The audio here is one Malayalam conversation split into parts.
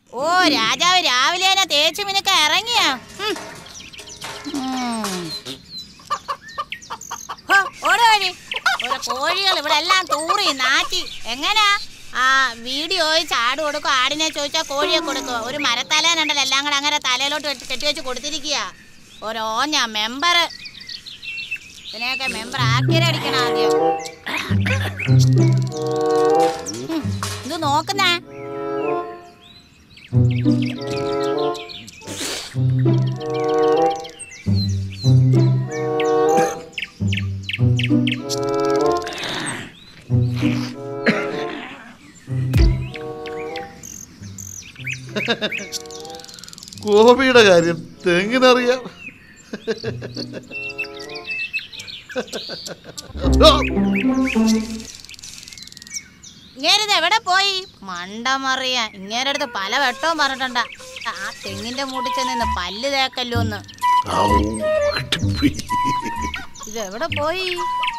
ഓ രാജാവ് രാവിലെ തന്നെ തേച്ചു മിനുക്ക ഇറങ്ങിയ ഓരോ വഴി ഓരോ കോഴികൾ ഇവിടെ എല്ലാം തൂറി നാറ്റി എങ്ങനാ ആ വീഡിയോ ചാട് കൊടുക്കും ആടിനെ ചോദിച്ചാൽ കോഴിയെ കൊടുക്കും ഒരു മരത്തലേനുണ്ടല്ലോ എല്ലാം കൂടെ അങ്ങനെ തലയിലോട്ട് വെച്ച് കെട്ടിവെച്ച് കൊടുത്തിരിക്കുക ഓരോഞ്ഞ മെമ്പർ ഇതിനെയൊക്കെ മെമ്പർ ആക്കിയടിക്കണം ആദ്യം ഉം, ഇത് നോക്കുന്നേ ഗോപിയുടെ കാര്യം തെങ്ങിനറിയാം ഇങ്ങേരിത് എവിടെ പോയി മണ്ടമറിയ ഇങ്ങേരുടെ അടുത്ത് പല വെട്ടവും പറഞ്ഞിട്ടുണ്ട് ആ തെങ്ങിന്റെ മൂട്ടിൽ ചെന്ന് നിന്ന് പല്ല് തേക്കല്ലോ ഒന്ന് ഔ, കിട്ടിപ്പോയി. ഇത് എവിടെ പോയി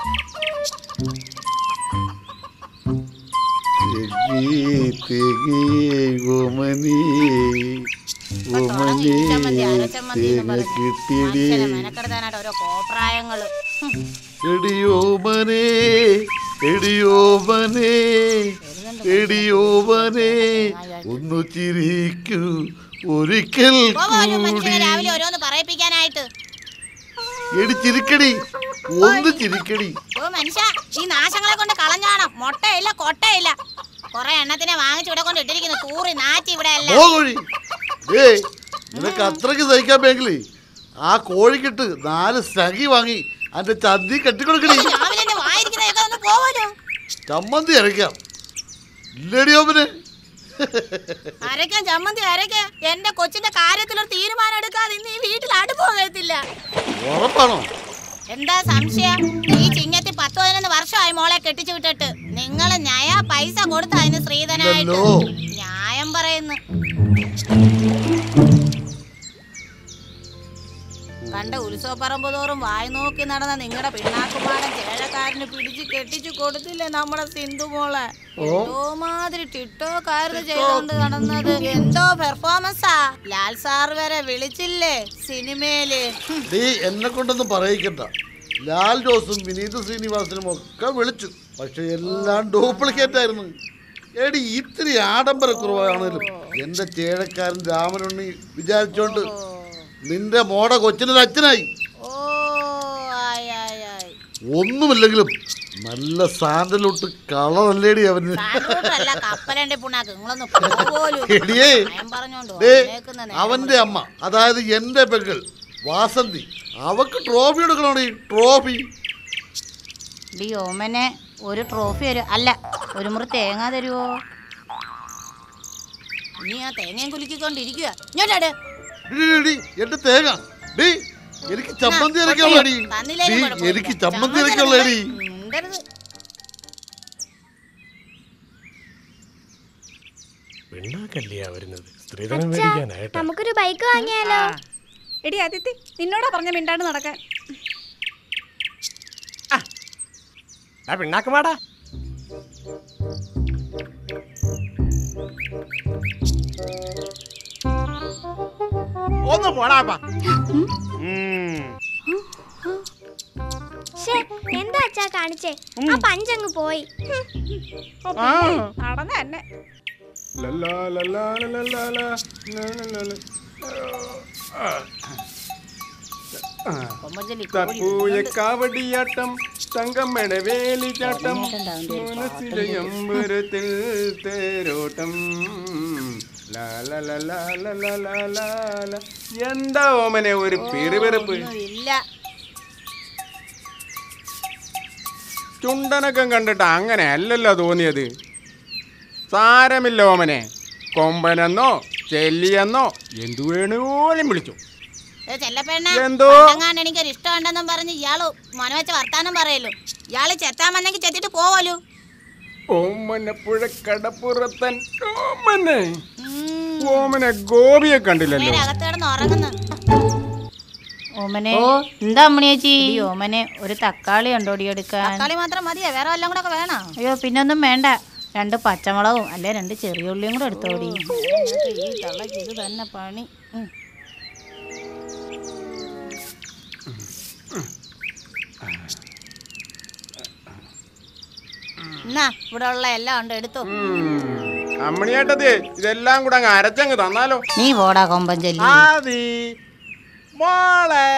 തെങ്ങി, തെങ്ങി, ഓമനി, ഇപ്പൊ തുടങ്ങി ഓമനി, ഇഞ്ചമ്മന്തി, അരച്ചമ്മന്തി എന്ന് തേങ്ങ പറഞ്ഞ് കിട്ടിയടി മനുഷ്യനെ മെനക്കെടുത്താനായിട്ട് ഓരോ കോപ്രായങ്ങള് ഹും, എടിയോമനെ എടിയോമനെ എടിയോമനെ ഒന്ന് ചിരിക്കൂ ഒരിക്കൽ പോവാ ഒരു മനുഷ്യനെ കൂടി രാവിലെ ഓരോന്ന് പറയിപ്പിക്കാനായിട്ട് എടി ചിരിക്കടി ഒന്ന് ചിരിക്കടി ഓ മനുഷ്യ ഈ നാശങ്ങളെ കൊണ്ട് കളഞ്ഞാണം മുട്ടയില്ല കൊട്ടയില്ല കൊറേ എണ്ണത്തിനെ വാങ്ങിച്ച് ഇവിടെ കൊണ്ട് ഇട്ടിരിക്കുന്നു തൂറി നാറ്റി ഇവിടെ എല്ലാം പോ കോഴി ഏയ് നിനക്ക് അത്രയ്ക്ക് സഹിക്കാൻ വേങ്കിലേ ആ കോഴിക്കിട്ട് നാല് സഖി വാങ്ങി അതിന്റെ ചന്തി കെട്ടിക്കൊടുക്കടി രാവിലെ എന്നെ വായിരിക്കുന്നതൊക്കെ ഒന്ന് പോവല്ലോ ചമ്മന്തി അരയ്ക്കാം ഇല്ലടിയോമനെ അരയ്ക്കാൻ ചമ്മന്തി അരയ്ക്കാൻ എന്റെ കൊച്ചിന്റെ കാര്യത്തിൽ ഒരു തീരുമാനം എടുക്കാതെ ഇന്ന് ഈ വീട്ടിൽ അടുപ്പോകത്തില്ല ഉറപ്പാണോ എന്താ സംശയം ഈ ചിങ്ങത്തി പത്ത് പതിനൊന്ന് വർഷമായി മോളെ കെട്ടിച്ചു വിട്ടിട്ട് നിങ്ങൾ ന്യായ പൈസ കൊടുത്ത അതിന് ശ്രീധനായിട്ട് ഇല്ലല്ലോ. ന്യായം പറയുന്നു കണ്ട ഉത്സവപ്പറമ്പ് തോറും വായി നോക്കി നടന്ന നിങ്ങളുടെ പിണ്ണാക്കുമാടൻ ചേഴക്കാരന് പിടിച്ച് കെട്ടിച്ചു കൊടുത്തില്ലേ നമ്മുടെ സിന്ധു മോളെ എന്തോ മാതിരി ടിക്ടോക്കാരത് ചെയ്തോണ്ട് നടന്നത് എന്തോ പെർഫോമൻസാ ലാൽ സാർ വരെ വിളിച്ചില്ലേ സിനിമയില് ഹും. നീ എന്നെ കൊണ്ടൊന്നും പറയിക്കണ്ട ലാൽ ജോസും വിനീത് ശ്രീനിവാസനും ഒക്കെ വിളിച്ചു പക്ഷെ എല്ലാം ഡ്യൂപ്ലിക്കേറ്റ് ആയിരുന്നു എടി ഇത്തിരി ആഡംബരക്കുറവാണേലും എന്റെ ചേഴക്കാരൻ രാമനുണ്ണി വിചാരിച്ചോണ്ട് നിന്റെ മോടെ കൊച്ചിനൊരു അച്ഛനായി ഓ ആയി ആയി ആയി ഒന്നുമില്ലെങ്കിലും നല്ല സാൻഡലോട്ട് കളറല്ലേടി അവന് സാൻഡ്രൂട്ടല്ല കപ്പലന്റെ പുണ്ണാക്ക് നിങ്ങളൊന്ന് പോലും എടിയേ ഭയം പറഞ്ഞോണ്ട് ദേ, വന്നേക്കുന്ന നേരം അവന്റെ അമ്മ അതായത് എന്റെ പെങ്ങൾ വാസന്തി അവക്ക് ട്രോഫി എടുക്കണോടി ട്രോഫി ഡി ഓമനെ ഒരു ട്രോഫി തരും അല്ല ഒരു മുറി തേങ്ങ തരുവോ നീ ആ തേങ്ങയും കുലുക്കിക്കൊണ്ടിരിക്കുക ഇങ്ങോട്ടെ ഡി, ഡി, ഡി, എന്റെ തേങ്ങ ഡി എനിക്ക് ചമ്മന്തി അരക്കുള്ളടി തന്നില്ലേലും കുഴപ്പമില്ല. എനിക്ക് ചമ്മന്തി ചമ്മന്തി അരക്കുള്ളടി മിണ്ടരുത്. പെണ്ണാക്കല്ലേ വരുന്നത് സ്ത്രീധനം മേടിക്കാനായിട്ടാ നമുക്കൊരു ബൈക്ക് വാങ്ങിയാലോ എടി അതിഥി നിന്നോടാ പറഞ്ഞ മിണ്ടാണ്ട് നടക്കാൻ ആ പെണ്ണാക്കുമാടാ ഒന്ന് പോടാപ്പാ ശ്ശേ, എന്താ അച്ഛാ കാണിച്ചേ ആ പഞ്ചങ്ങ് പോയി ഹും. നടന്ന തന്നെ കൊമ്പഞ്ചലി കോഴി തപ്പൂയ കാവടിയാട്ടം തങ്കമ്മട വേലിച്ചാട്ടം മനസ്സിലെ അമ്പരത്തിൽ തേരോട്ടം ലാലലലാലലലാലാല. എന്താ ഓമനെ ഒരു പിറുപിറുപ്പ് ഒന്നും ഇല്ല ചുണ്ടനക്കം കണ്ടിട്ട് അങ്ങനെ അല്ലല്ലോ തോന്നിയത് സാരമില്ല ഓമനെ കൊമ്പനെന്നോ ചെല്ലിയെന്നോ എന്തു വേണോലും വിളിച്ചു ഏ ചെല്ലപ്പെണ്ണ എന്തോ? പണ്ടെങ്ങാണ്ട് എനിക്കൊരു ഇഷ്ടമുണ്ടെന്നും പറഞ്ഞ് ഇയാള് മനവെച്ച വർത്താനം പറയല്ലോ ഇയാള് ചെത്താൻ വന്നെങ്കിൽ ചെത്തിട്ട് പോവല്ലോ ഓമന പുഴക്കടപ്പുറത്തൻ ഓമനെ ഉം. ഓമനെ ഗോപിയെ കണ്ടില്ലല്ലോ നേരെ അകത്ത് കിടന്ന് ഉറങ്ങുന്നു ഓമനെ എന്താ അമ്മണിയേച്ചി ഓമനെ ഒരു തക്കാളി ഉണ്ടോടി എടുക്കാൻ തക്കാളി മാത്രം മതിയോ വേറെ വല്ലതും കൂടെ ഒക്കെ വേണോ അയ്യോ പിന്നൊന്നും വേണ്ട രണ്ട് പച്ചമുളകും അല്ലെ രണ്ട് ചെറിയ ഉള്ളിയും കൂടെ എടുത്തോടി എന്നിട്ട് ഈ തള്ളക്ക് ഇത് തന്നെ പണി ഉം. എന്നാ ഇവിടെ ഉള്ള എല്ലാം ഉണ്ട് എടുത്തു അമ്മണിയേട്ടത് ഇതെല്ലാം കൂടെ അങ്ങ് അരച്ചങ്ങ് തന്നാലോ നീ പോടാ കൊമ്പൻ ചെല്ലി ആദി മോളെ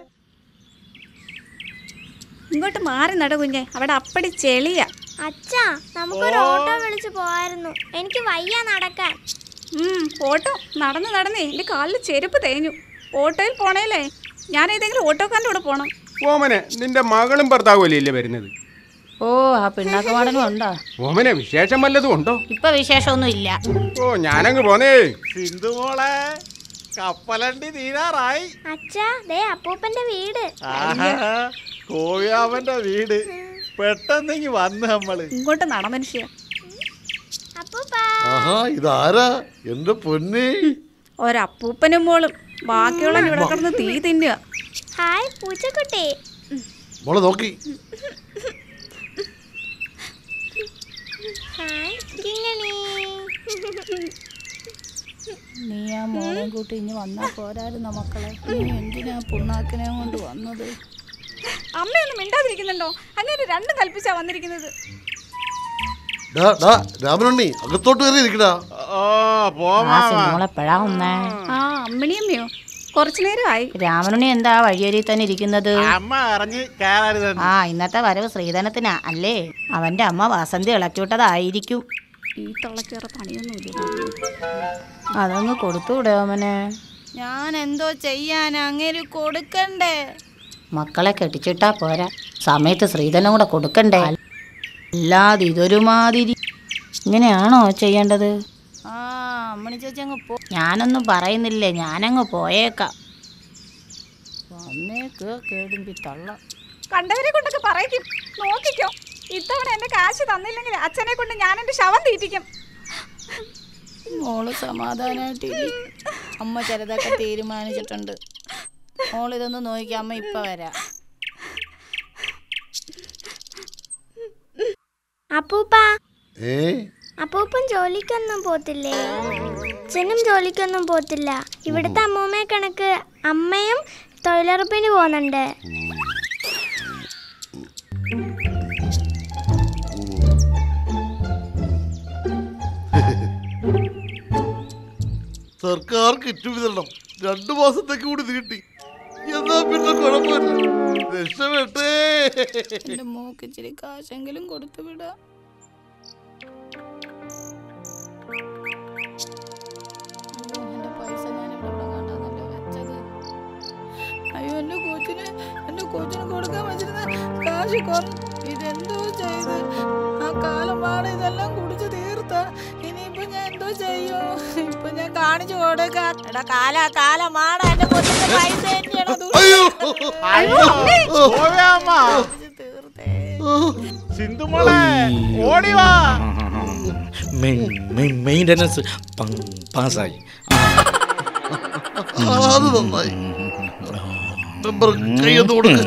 ഇങ്ങോട്ട് മാറി നട കുഞ്ഞെ അവിടെ അപ്പടി ചെളിയാ അച്ഛാ നമുക്കൊരു ഓട്ടോ വിളിച്ച് പോവായിരുന്നു എനിക്ക് വയ്യ നടക്കാൻ ഉം, ഓട്ടോ നടന്ന് നടന്നേ എൻ്റെ കാലിൽ ചെരുപ്പ് തേഞ്ഞു ഓട്ടോയിൽ പോണേലേ ഞാൻ ഏതെങ്കിലും ഓട്ടോക്കാരൻ്റെ കൂടെ പോണം ഓമനെ നിന്റെ മകളും ഭർത്താവും അല്ലേ ഇല്ലേ വരുന്നത് ഓ ആ പിണ്ണാക്കമാടനും ഉണ്ടോ ഓമനെ വിശേഷം വല്ലതും ഉണ്ടോ ഇപ്പൊ വിശേഷമൊന്നും ഇല്ല ഓ ഞാനങ്ങ് പോന്നേ സിന്ധു മോളെ കപ്പലണ്ടി തീരാറായി അച്ഛാ ദേ അപ്പൂപ്പന്റെ വീട് ആഹാ കോവിയാവന്റെ വീട് പെട്ടെന്നെങ്കി വന്ന് നമ്മള് ഇങ്ങോട്ട് നട മനുഷ്യ അപ്പൂപ്പ ആഹാ ഇതാരാ എന്റെ പൊന്നെ ഒരപ്പൂപ്പനും മോളും ബാക്കിയുള്ള ഇവിടെ കിടന്ന് തീ തിന്നുക ഹായ് പൂച്ചക്കുട്ടി മോളെ നോക്കി ഹായ് കിങ്ങണി നീ ആ മോളെ കൂട്ടി ഇനി വന്നാ പോരായിരുന്നു മക്കളെ നീ എന്തിനാ പുണ്ണാക്കിനെ കൊണ്ട് വന്നത് അമ്മയൊന്നും മിണ്ടാതിരിക്കുന്നുണ്ടോ അങ്ങനെ രണ്ടും കൽപ്പിച്ചാ വന്നിരിക്കുന്നത് ഡാ ഡാ രാമനുണ്ണി അകത്തോട്ട് കയറി ഇരിക്കടാ ഓ ആ പോമാ സിനിമോളെ എപ്പോഴാ വന്നേ ആ അമ്മിണിയമ്മയോ കുറച്ചു നേരമായി രാമനുണ്ണി എന്താ വഴിയരിയിൽ തന്നെ ഇരിക്കുന്നത് അമ്മ അറിഞ്ഞ് കയറരുത് ആ ഇന്നത്തെ വരവ് ശ്രീധനത്തിനാ അല്ലേ അവന്റെ അമ്മ വസന്തി ഇളക്കിവിട്ടതായിരിക്കും ഈ തള്ളക്കേറെ പണിയൊന്നുമില്ല അതങ്ങ് കൊടുത്തുവിടെ അവനെ ഞാൻ എന്തോ ചെയ്യാൻ അങ്ങേര് കൊടുക്കണ്ടേ മക്കളെ കെട്ടിച്ചിട്ടാ പോരാ സമയത്ത് ശ്രീധനം കൂടെ കൊടുക്കണ്ടേ അല്ലാതെ ഇതൊരു മാതിരി ഇങ്ങനെയാണോ ചെയ്യേണ്ടത് ആ അമ്മണി ചേച്ചി അങ്ങ് പോ ഞാനൊന്നും പറയുന്നില്ലേ ഞാനങ്ങ് പോയേക്കാം വന്നേക്ക് കേടുമ്പി തള്ള കണ്ടവരെ കൊണ്ടൊക്കെ പറയിക്കും നോക്കിക്കോ ഇത്തവണ എന്റെ കാശ് തന്നില്ലെങ്കിൽ അച്ഛനെ കൊണ്ട് ഞാൻ എന്റെ ശവം തീറ്റിക്കും മോള് സമാധാനായിട്ടിരി അമ്മ ചിലതൊക്കെ തീരുമാനിച്ചിട്ടുണ്ട് മോൾ ഇതൊന്ന് നോക്കി അമ്മ ഇപ്പൊ വരാം അപ്പൂപ്പ ഏ അപ്പൂപ്പൻ ജോലിക്കൊന്നും പോത്തില്ലേ അച്ഛനും ജോലിക്കൊന്നും പോത്തില്ല ഇവിടുത്തെ അമ്മൂമ്മയെ കണക്ക് അമ്മയും തൊഴിലുറപ്പിന് പോകുന്നുണ്ട് സർക്കാർ കിറ്റ് വിതരണം രണ്ടു മാസത്തേക്ക് കൂടി നീട്ടി എന്നാ പിന്നെ കുഴപ്പമില്ല രക്ഷപ്പെട്ടേ എന്റെ മോക്ക് ഇച്ചിരി കാശെങ്കിലും കൊടുത്തു വിടാം അയ്യോ, എന്റെ പൈസ ഞാൻ ഇവിടെ ഇവിടെ കണ്ടാന്നല്ലോ വെച്ചത്. അയ്യോ എന്റെ കൊച്ചിന് എന്റെ കൊച്ചിന് കൊടുക്കാൻ വെച്ചിരുന്ന കാശ് കുറ ഇതെന്തോ ചെയ്ത് ആ കാലമാണ് ഇതെല്ലാം കുടിച്ച് തീർത്ത ഇനിയിപ്പൊ ഞാൻ എന്തോ ചെയ്യും ഇപ്പൊ ഞാൻ കാണിച്ചു കൊടുക്കാം എടാ കാല കാലമാണ് എന്റെ കൊച്ചിന്റെ പൈസ തന്നെയാണോ അയ്യോ കോവിയാമ്മ തീർത്തേ സിന്ധു മോളെ ഓടി വാ മെയിൻ്റനൻസ് പാസ്സായി ആ, അത് നന്നായി നമ്പർ കൈയൊന്ന് കൊടുക്ക്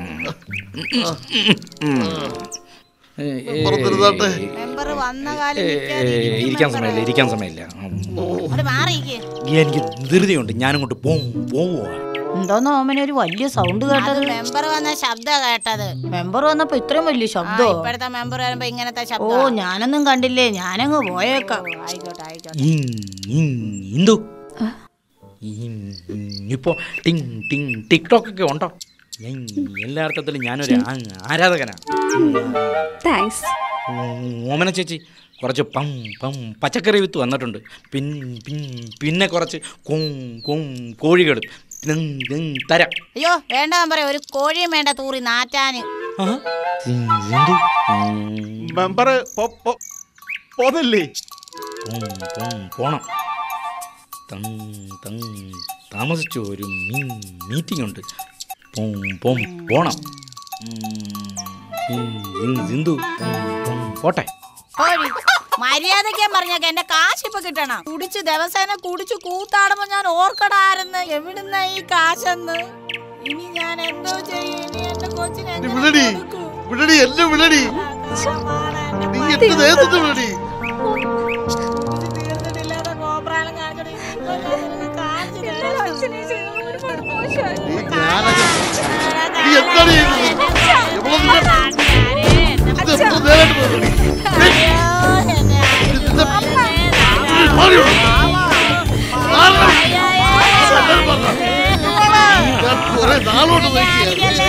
നമ്പർ തരുതാട്ടെ മെമ്പർ വന്ന കാലം ഇരിക്കാൻ സമയമില്ല ഇരിക്കാൻ സമയമില്ല മാറിയിക്ക് എനിക്ക് ധൃതിയുണ്ട് ഞാനങ്ങോട്ട് പോവും പോവുക എന്തോന്ന് ഓമന ഒരു വലിയ സൗണ്ട് കേട്ടത് മെമ്പർ വന്ന ശബ്ദം കേട്ടത് മെമ്പർ വന്നപ്പോ ഇത്രയും വലിയ ശബ്ദം ഇപ്പോഴത്തെ മെമ്പർ വരുമ്പോ ഇങ്ങനത്തെ ശബ്ദം ഓ ഞാനൊന്നും കണ്ടില്ലേ ഞാനങ്ങ് പോയേക്കാം ആയിക്കോട്ടെ ആയിക്കോട്ടെ ഇന്തു ഇപ്പോ ടിങ് ടിങ് ടിക്ടോക്ക് ഒക്കെ ഉണ്ടോ ഞാൻ എല്ലാ അർത്ഥത്തിലും ഞാനൊരു ആ- ആരാധകനാ താങ്ക്സ് ഓമന ചേച്ചി കുറച്ച് പം പം പച്ചക്കറി വിത്ത് വന്നിട്ടുണ്ട് പിൻ പിൻ പിന്നെ കുറച്ച് കൊം കൊം കോഴികൾ തിം, തിം, തരാം അയ്യോ വേണ്ട മെമ്പറെ ഒരു കോഴിയും വേണ്ട തൂറി നാറ്റാന് ആ? എന്ത്? ഉം, മെമ്പർ പോന്നില്ലേ പോം, പോം, പോണം തം, തം, താമസിച്ചു ഒരു മീറ്റിംഗ് ഉണ്ട് പോം, പോം, പോണം ഉം, ഉം, സിന്ധു പോം, പോം, പോട്ടെ കോഴി മര്യാദയ്ക്കാൻ പറഞ്ഞേക്ക എന്റെ കാശ് ഇപ്പൊ കിട്ടണം കുടിച്ച് ദിവസേന കുടിച്ച് കൂത്താടുമ്പോ ഞാൻ ഓർക്കടാരെന്ന് എവിടുന്ന ഈ കാശെന്ന് ഇനി ഞാൻ എന്തോ ചെയ്യും ഇനി എന്റെ കൊച്ചിനെ ഇനി എങ്ങനെ വിടടി കൊടുക്കും? വിടടി എല്ലാം വിടടി ആ നീ എന്റെ ദേഹത്ത് വീടി നീ ഞാനൊക്കെ നീ എന്താണ് ചെയ്യുന്നത് എവളെ നിന്നെ- ഇത് എത്ര നേരമായിട്ട് പോയി? ഇതിന്റെ- മാറി ഇവിടെ. മാറണം. എല്ലാവരും പറഞ്ഞോ. ഞാൻ കുറെ നാളോട്ട് നോക്കിയാണ്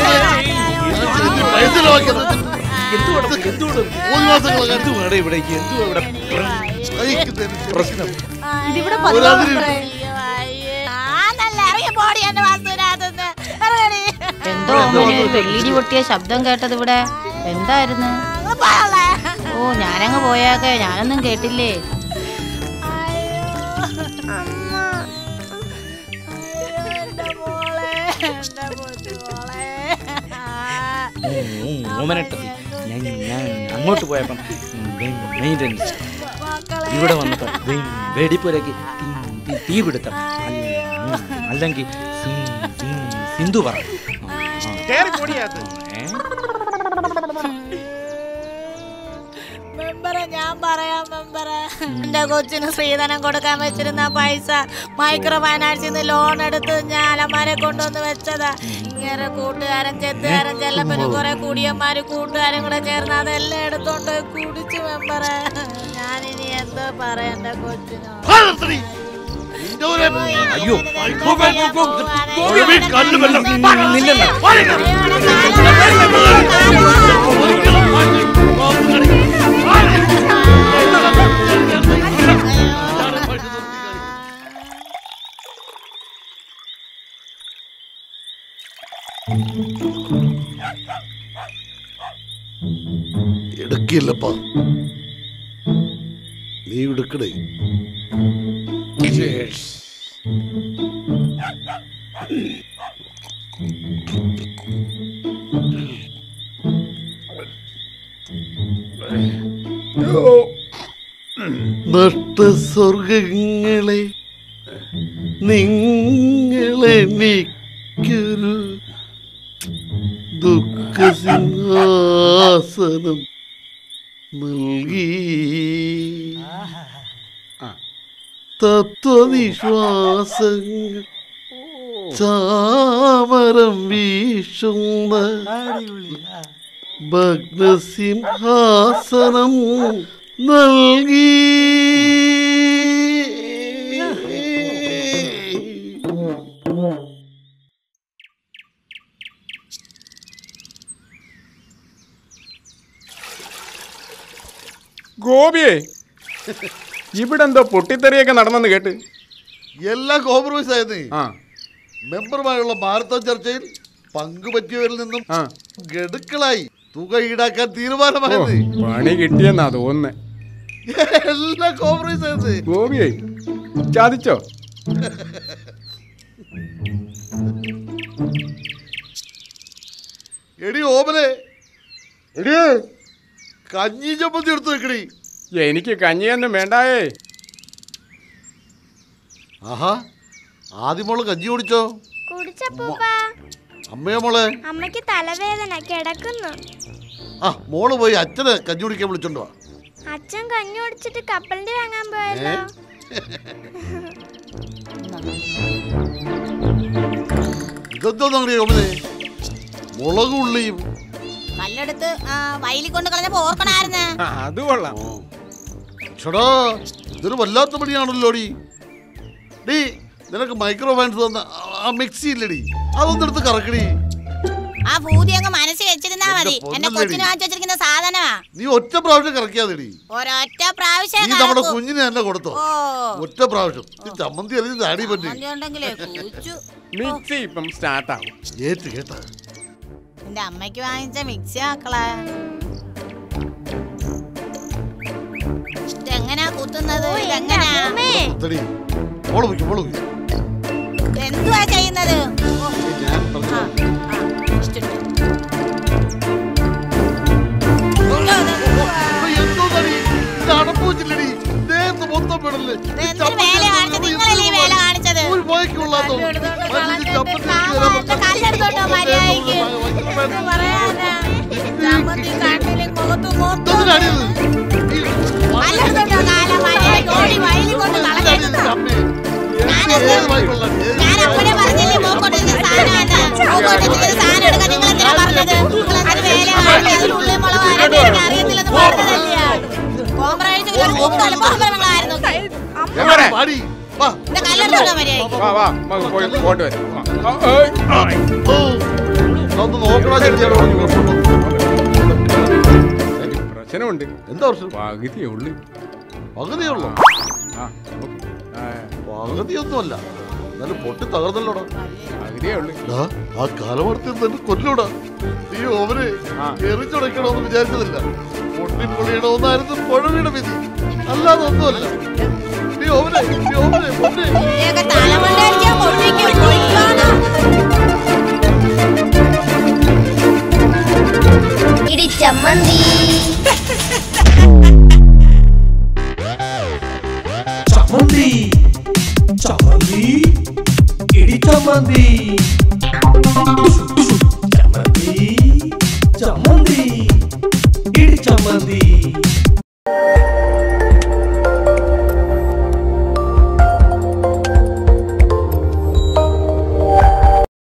പൈസ ചെലവാക്കിയത് എന്തുവാണ് എന്തുവാണ് മൂന്ന് മാസങ്ങളൊക്കെ എന്തുവാണ് ഇവിടെ എന്തുവാ ഇവിടെ സഹിക്കുന്നതിന് പ്രശ്നം ഇതിവിടെ ഒരതിര് എന്തോ വെള്ളിടി പൊട്ടിയ ശബ്ദം കേട്ടത് ഇവിടെ എന്തായിരുന്നു ഓ ഞാനങ്ങ് പോയാക്കെ ഞാനൊന്നും കേട്ടില്ലേ ഓമനട്ടത്തി ഞാൻ ഞാൻ അങ്ങോട്ട് പോയപ്പം മെയിൻ്റനൻസ് ഇവിടെ വന്നപ്പോൾ വെടിപ്പുരക്ക് തീ- തീ പിടുത്തം അല്ല- അല്ലെങ്കിൽ സിം- സിം- സിന്ധു പറഞ്ഞു കേറി പൊടിയാത്ത് ഏ മെമ്പറെ ഞാൻ പറയാം മെമ്പറെ എന്റെ കൊച്ചിന് സ്ത്രീധനം കൊടുക്കാൻ വെച്ചിരുന്ന പൈസ മൈക്രോ ഫൈനാൻസിൽ നിന്ന് ലോൺ എടുത്ത് ഞാൻ അലമാരെ കൊണ്ടുവന്ന് വെച്ചതാ ഇങ്ങനെ കൂട്ടുകാരൻ ചെത്തുകാരൻ ചെല്ലപ്പനും കുറെ കുടിയന്മാര് കൂട്ടുകാരും കൂടെ ചേർന്ന് അതെല്ലാം എടുത്തോണ്ട് കുടിച്ചു മെമ്പറെ ഞാനിനി എന്തോ പറയാ എന്റെ കൊച്ചിനോ ഭാരതടി. നിന്റെ ഒരു അയ്യോ ഒളിവിൽ കല്ല് വെള്ളം. നില്ലെന്ന് ഒരിക്കലും മാറ്റി. എടുക്കില്ലപ്പാ നീ എടുക്കടേ നഷ്ടസ്വർഗങ്ങളെ നിങ്ങളെനിക്കൊരു ദുഃഖസിംഹാസനം നൽകി തത്വവിശ്വാസങ്ങൾ ചാമരം വീശുന്ന ഭഗ്നസിംഹാസനം നൽകി ഗോപിയെ ഇവിടെ എന്തോ പൊട്ടിത്തെറിയൊക്കെ നടന്നെന്ന് കേട്ട് എല്ലാം കോംപ്രമൈസ് ആയത് ആ മെമ്പറുമായുള്ള മാരത്തോൺ ചർച്ചയിൽ പങ്കുപറ്റിയവരിൽ നിന്നും ആ ഗഡുക്കളായി തുക ഈടാക്കാൻ ഓ, തീരുമാനമായത് പണി കിട്ടിയെന്നാ തോന്നുന്നേ എല്ലാം കോംപ്രമൈസ് ആയത് ഗോപിയെ ചതിച്ചോ എടി ഓമനെ എടീ, കഞ്ഞി ചമ്മന്തി എടുത്ത് വെക്കടി എനിക്ക് കഞ്ഞിയൊന്നും വേണ്ടായേ ആഹാ ആദ്യം മോള് കഞ്ഞി കുടിച്ചോ കുടിച്ചപ്പൂപ്പ അമ്മയോ മോളെ അമ്മയ്ക്ക് തലവേദന കിടക്കുന്നു ആ മോള് പോയി അച്ഛനെ കഞ്ഞി കുടിക്കാൻ വിളിച്ചോണ്ട് വാ അച്ഛൻ കഞ്ഞി കുടിച്ചിട്ട് കപ്പലിന്റെ വാങ്ങാൻ പോയല്ലോ ഇതെന്തോന്നറിയോ ഓമനെ മുളക് ഉള്ളിയും കല്ലെടുത്ത് ആ, വയലിൽ കൊണ്ട് കളഞ്ഞപ്പോ ഓർക്കണായിരുന്നു ആ, അത് കൊള്ളാം ചേടാ ഇതൊരു വല്ലാത്ത പണിയാണല്ലോ ഡി ഡീ നിനക്ക് മൈക്രോ ഫൈനാൻസ് തന്ന ആ- ആ മിക്സി ഇല്ലടി അതൊന്നെടുത്ത് കറക്കടി ആ ഭൂതി അങ്ങ് മനസ്സിൽ വെച്ചിരുന്നാ മതി എന്റെ എന്റെ പൊന്നല്ലേടി. കൊച്ചിന് വാങ്ങിച്ചു വെച്ചിരിക്കുന്ന സാധനമാ നീ ഒറ്റ പ്രാവശ്യം കറക്കിയാതെടി ഒരൊറ്റ പ്രാവശ്യം നീ നമ്മുടെ കറക്കൂ. കുഞ്ഞിനെ തന്നെ കൊടുത്തോ ഓ ഒറ്റ പ്രാവശ്യം നീ ചമ്മന്തി അല്ലെങ്കിൽ ദാടി പറ്റി ചമ്മന്തി ഉണ്ടെങ്കിലേ കുച്ചു മിക്സി ഇപ്പം സ്റ്റാർട്ടാവും ഏറ്റ് കേട്ടാ എന്റെ അമ്മയ്ക്ക് വാങ്ങിച്ച മിക്സി ആക്കളെ ഇതെങ്ങനാ കുത്തുന്നത് ഓ, എന്റെ ഇതെങ്ങനാ അമ്മൂമ്മേ. തടി മോള് വയ്ക്കും മോള് വയ്ക്കും എന്തുവാ ചെയ്യുന്നത് ഓ, ഞാൻ ആ, പറഞ്ഞു ആ, ഇഷ്ടിട്ട്. അയ്യോ, ഇതെന്തുവാ? എന്തോ തടി ഇത് അടപ്പ് വെച്ചില്ലടി ദേഹത്ത് മൊത്തം പെടല്ലേ ഇതെന്തൊരു വേല കാണിച്ചത്? നിങ്ങളല്ലേ ഈ വേല കാണിച്ചത്? ഒരു പോയിക്കൊള്ളാത്തോ കല്ലെടുത്തോണ്ട് കളഞ്ഞിട്ട് കാവാത്ത കല്ലെടുത്തോട്ടോ മര്യാദയ്ക്ക്. എന്ത് പറയാനാ? ചമ്മന്തി കണ്ണിലും മുഖത്തും മുഖത്ത് മൊത്തം ഇതെന്തിനാണിത്? ഈ അല്ലെന്നുണ്ടോ കാലം മഴയെ കോഴി വയലിൽ കൊണ്ട് കളഞ്ഞേക്കുന്നത് അമ്മേ, ഞാനത് ഏത് വായിക്കൊള്ളാം? ഏത് ഞാൻ അപ്പഴേ പറഞ്ഞില്ലേ മൂക്കോട്ടിന്റെ സാധനമാണ് മൂക്കോട്ടിന്റെ സാധനം എടുക്കാൻ നിങ്ങൾ എന്തിനാ പറഞ്ഞത് നിങ്ങൾ എന്തിന് വേല കാണിച്ച് അതിനുള്ളിൽ മുളക് ആരെന്ന് എനിക്ക് അറിയത്തില്ലെന്ന് പറഞ്ഞതല്ലേ കോംപ്രമൈസ് ഒരു മൂന്ന് അലമ്പാഹങ്ങളായിരുന്നു എങ്ങനെ പാടി വാ എന്റെ കല്ലെടുത്തോ മര്യാദയ്ക്ക് വാ വാ നമുക്ക് പോയി പോയിട്ട് വരാം ആ, ആ, ഏയ്. ഓ, ഒന്ന് നോക്കണോ ചെടിയാണ് പ്രശ്നമുണ്ട് എന്താ പ്രശ്നം പകുതിയേ ഉള്ളു പകുതിയേ ഉള്ളൂ ആ ഓക്കെ ആ പകുതിയൊന്നുമല്ല എന്നാലും പൊട്ടി തകർന്നല്ലോടാ പകുതിയേ ഉള്ളു ഡാ, ആ കാലവർത്തി തന്നെ കൊല്ലൂടാ നീ ഓവനെ ആ. എറിഞ്ഞുടക്കണമെന്ന് വിചാരിച്ചതില്ല പൊട്ടി പൊളിയണമെന്നായിരുന്നു പുഴവിയുടെ വിധി അല്ലാതെ ഒന്നുമല്ല നീ ഓവനെ നീ ഓവനെ പൊട്ടി ഇതിന്റെയൊക്കെ തലമുണ്ടടിച്ചാ പൊട്ടിക്കും കൊല്ലാണ് ഇടിച്ചമ്മന്തി ചമ്മന്തി ചമ്മന്തി ഇടി ചമ്മന്തി